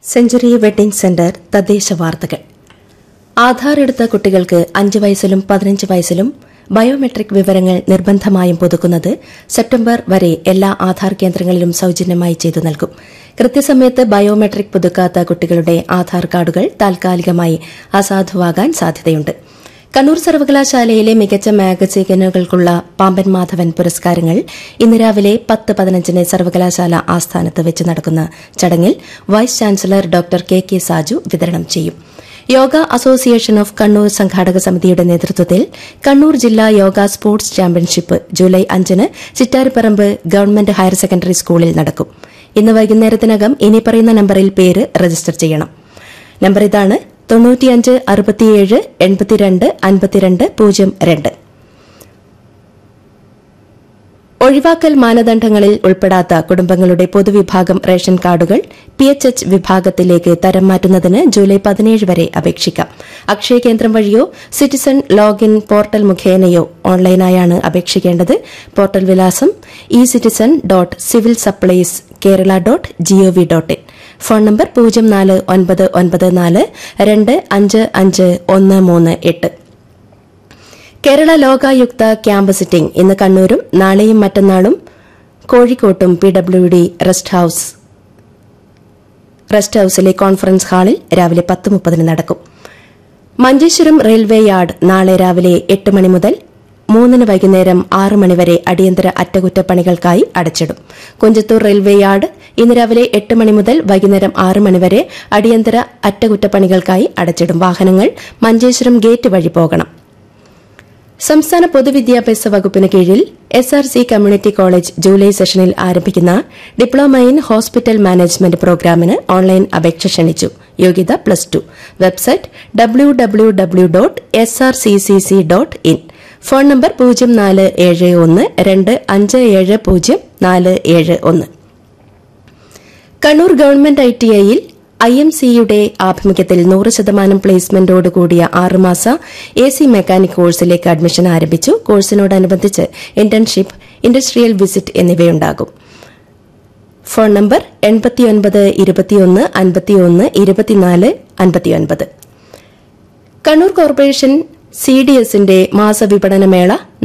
century wedding centre തദ്ദേശ വാർത്തകൾ ആധാർ എടുത്ത കുട്ടികൾക്ക് അഞ്ച് വയസ്സിലും പതിനഞ്ച് വയസ്സിലും ബയോമെട്രിക് വിവരങ്ങൾ നിർബന്ധമായും പുതുക്കുന്നത് സെപ്റ്റംബർ വരെ എല്ലാ ആധാർ കേന്ദ്രങ്ങളിലും സൌജന്യമായി ചെയ്തു നൽകും കൃത്യസമയത്ത് ബയോമെട്രിക് പുതുക്കാത്ത കുട്ടികളുടെ ആധാർ കാർഡുകൾ താൽക്കാലികമായി അസാധുവാകാൻ സാധ്യതയുണ്ട് കണ്ണൂർ സർവകലാശാലയിലെ മികച്ച മാഗസീനുകൾക്കുള്ള പാമ്പൻ മാധവൻ പുരസ്കാരങ്ങൾ ഇന്ന് രാവിലെ പത്ത് പതിനഞ്ചിന് സർവകലാശാല ആസ്ഥാനത്ത് വെച്ച് നടക്കുന്ന ചടങ്ങിൽ vice chancellor doctor K K Saju വിതരണം ചെയ്യും യോഗ അസോസിയേഷൻ ഓഫ് കണ്ണൂർ സംഘാടക സമിതിയുടെ നേതൃത്വത്തിൽ കണ്ണൂർ ജില്ലാ യോഗ സ്പോർട്സ് ചാമ്പ്യൻഷിപ്പ് ജൂലൈ അഞ്ചിന് ചിറ്റാരിപ്പറമ്പ് ഗവൺമെന്റ് ഹയർ സെക്കൻഡറി സ്കൂളിൽ നടക്കും ഇന്ന് വൈകുന്നേരത്തിനകം ഇനി പറയുന്ന നമ്പറിൽ പേര് രജിസ്റ്റർ ചെയ്യണം നമ്പർ ഇതാണ് തൊണ്ണൂറ്റിയഞ്ച് അറുപത്തിയേഴ് എൺപത്തിരണ്ട് അൻപത്തിരണ്ട് പൂജ്യം രണ്ട് ഒഴിവാക്കൽ മാനദണ്ഡങ്ങളിൽ ഉൾപ്പെടാത്ത കുടുംബങ്ങളുടെ പൊതുവിഭാഗം റേഷൻ കാർഡുകൾ പി എച്ച് എച്ച് വിഭാഗത്തിലേക്ക് തരം മാറ്റുന്നതിന് ജൂലൈ പതിനേഴ് വരെ അപേക്ഷിക്കാം അക്ഷയ കേന്ദ്രം വഴിയോ സിറ്റിസൺ ലോഗിൻ പോർട്ടൽ മുഖേനയോ ഓൺലൈനായാണ് അപേക്ഷിക്കേണ്ടത് പോർട്ടൽ വിലാസം e citizen dot civil supplies Kerala dot G O V dot in phone number പൂജ്യം നാല് ഒൻപത് ഒൻപത് നാല് രണ്ട് അഞ്ച് അഞ്ച് ഒന്ന് മൂന്ന് എട്ട് കേരള ലോകായുക്ത ക്യാമ്പ് സിറ്റിംഗ് ഇന്ന് കണ്ണൂരും നാളെയും മറ്റന്നാളും കോഴിക്കോട്ടും P W D rest house rest ഹൌസിലെ കോൺഫറൻസ് ഹാളിൽ രാവിലെ പത്ത് മുപ്പതിന് നടക്കും മഞ്ചേശ്വരം റെയിൽവേ യാർഡ് നാളെ രാവിലെ എട്ട് മണി മുതൽ മൂന്നിന് വൈകുന്നേരം ആറ് മണിവരെ അടിയന്തര അറ്റകുറ്റപ്പണികൾക്കായി അടച്ചിടും കുഞ്ചത്തൂർ റെയിൽവേ യാർഡ് ഇന്ന് രാവിലെ എട്ട് മണി മുതൽ വൈകുന്നേരം ആറ് മണിവരെ അടിയന്തര അറ്റകുറ്റപ്പണികൾക്കായി അടച്ചിടും വാഹനങ്ങൾ മഞ്ചേശ്വരം ഗേറ്റ് വഴി പോകണം സംസ്ഥാന പൊതുവിദ്യാഭ്യാസ വകുപ്പിന് കീഴിൽ S R C community college July സെഷനിൽ ആരംഭിക്കുന്ന ഡിപ്ലോമ ഇൻ ഹോസ്പിറ്റൽ മാനേജ്മെന്റ് പ്രോഗ്രാമിന് ഓൺലൈൻ അപേക്ഷ ക്ഷണിച്ചു യോഗ്യത plus two website W W W dot S R C C C dot in phone number പൂജ്യം നാല് ഏഴ് ഒന്ന് രണ്ട് അഞ്ച് ഏഴ് പൂജ്യം നാല് ഏഴ് ഒന്ന് കണ്ണൂർ ഗവൺമെന്റ് ഐ ടി ഐയിൽ ഐ എം സിയുടെ ആഭിമുഖ്യത്തിൽ നൂറ് ശതമാനം പ്ലേസ്മെന്റോട് കൂടിയ ആറുമാസ എ സി മെക്കാനിക് കോഴ്സിലേക്ക് അഡ്മിഷൻ ആരംഭിച്ചു കോഴ്സിനോടനുബന്ധിച്ച് ഇന്റേൺഷിപ്പ് ഇൻഡസ്ട്രിയൽ വിസിറ്റ് എന്നിവയുണ്ടാകും ഫോൺ നമ്പർ എൺപത്തിയൊൻപത് ഇരുപത്തിയൊന്ന് അൻപത്തിയൊന്ന് ഇരുപത്തിനാല് അൻപത്തിയൊൻപത് കണ്ണൂർ കോർപ്പറേഷൻ സി ഡി എസിന്റെ മാസവിപണന മേള